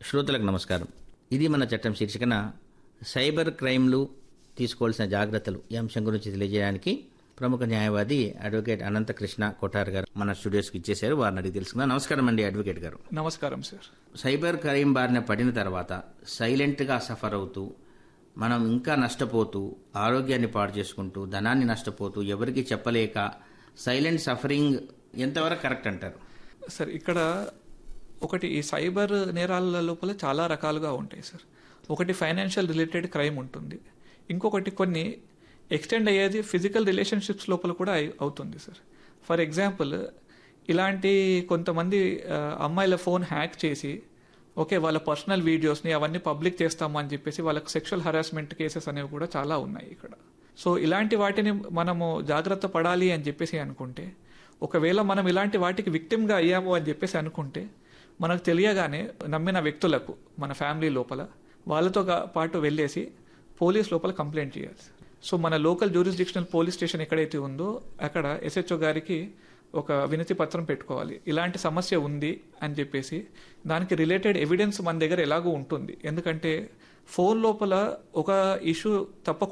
శ్రోతలకు నమస్కారం ఇది మన చట్టం శీర్షికన సైబర్ క్రైమ్లు తీసుకోవాల్సిన జాగ్రత్తలు ఈ అంశం గురించి తెలియజేయడానికి ప్రముఖ న్యాయవాది అడ్వకేట్ అనంతకృష్ణ కొఠార్ గారు మన స్టూడియోస్కి ఇచ్చేశారు వారిని అడిగి తెలుసుకుందాం నమస్కారం అండి అడ్వకేట్ గారు నమస్కారం సార్ సైబర్ క్రైమ్ బారిన పడిన తర్వాత సైలెంట్గా సఫర్ అవుతూ మనం ఇంకా నష్టపోతూ ఆరోగ్యాన్ని పాడు చేసుకుంటూ ధనాన్ని నష్టపోతూ ఎవరికి చెప్పలేక సైలెంట్ సఫరింగ్ ఎంతవరకు కరెక్ట్ అంటారు సార్ ఇక్కడ ఒకటి ఈ సైబర్ నేరాల లోపల చాలా రకాలుగా ఉంటాయి సార్ ఒకటి ఫైనాన్షియల్ రిలేటెడ్ క్రైమ్ ఉంటుంది ఇంకొకటి కొన్ని ఎక్స్టెండ్ అయ్యేది ఫిజికల్ రిలేషన్షిప్స్ లోపల కూడా అయి- అవుతుంది సార్ ఫర్ ఎగ్జాంపుల్ ఇలాంటి కొంతమంది ఆ, అమ్మాయిల ఫోన్ హ్యాక్ చేసి ఓకే వాళ్ళ పర్సనల్ వీడియోస్ని అవన్నీ పబ్లిక్ చేస్తాము అని చెప్పేసి వాళ్ళకి సెక్షువల్ హరాస్మెంట్ కేసెస్ అనేవి కూడా చాలా ఉన్నాయి ఇక్కడ సో ఇలాంటి వాటిని మనము జాగ్రత్త పడాలి అని చెప్పేసి అనుకుంటే ఒకవేళ మనం ఇలాంటి వాటికి విక్టిమ్గా అయ్యాము అని చెప్పేసి అనుకుంటే మనకు తెలియగానే నమ్మిన వ్యక్తులకు మన ఫ్యామిలీ లోపల వాళ్ళతో గా- పాటు వెళ్ళేసి పోలీస్ లోపల కంప్లైంట్ చేయాలి సో మన లోకల్ జ్యూరిస్డిక్షనల్ పోలీస్ స్టేషన్ ఎక్కడైతే ఉందో అక్కడ ఎస్హెచ్ఓ గారికి ఒక వినతి పత్రం పెట్టుకోవాలి ఇలాంటి సమస్య ఉంది అని చెప్పేసి దానికి రిలేటెడ్ ఎవిడెన్స్ మన దగ్గర ఎలాగో ఉంటుంది ఎందుకంటే ఫోన్ లోపల ఒక ఇష్యూ తప్పకుండా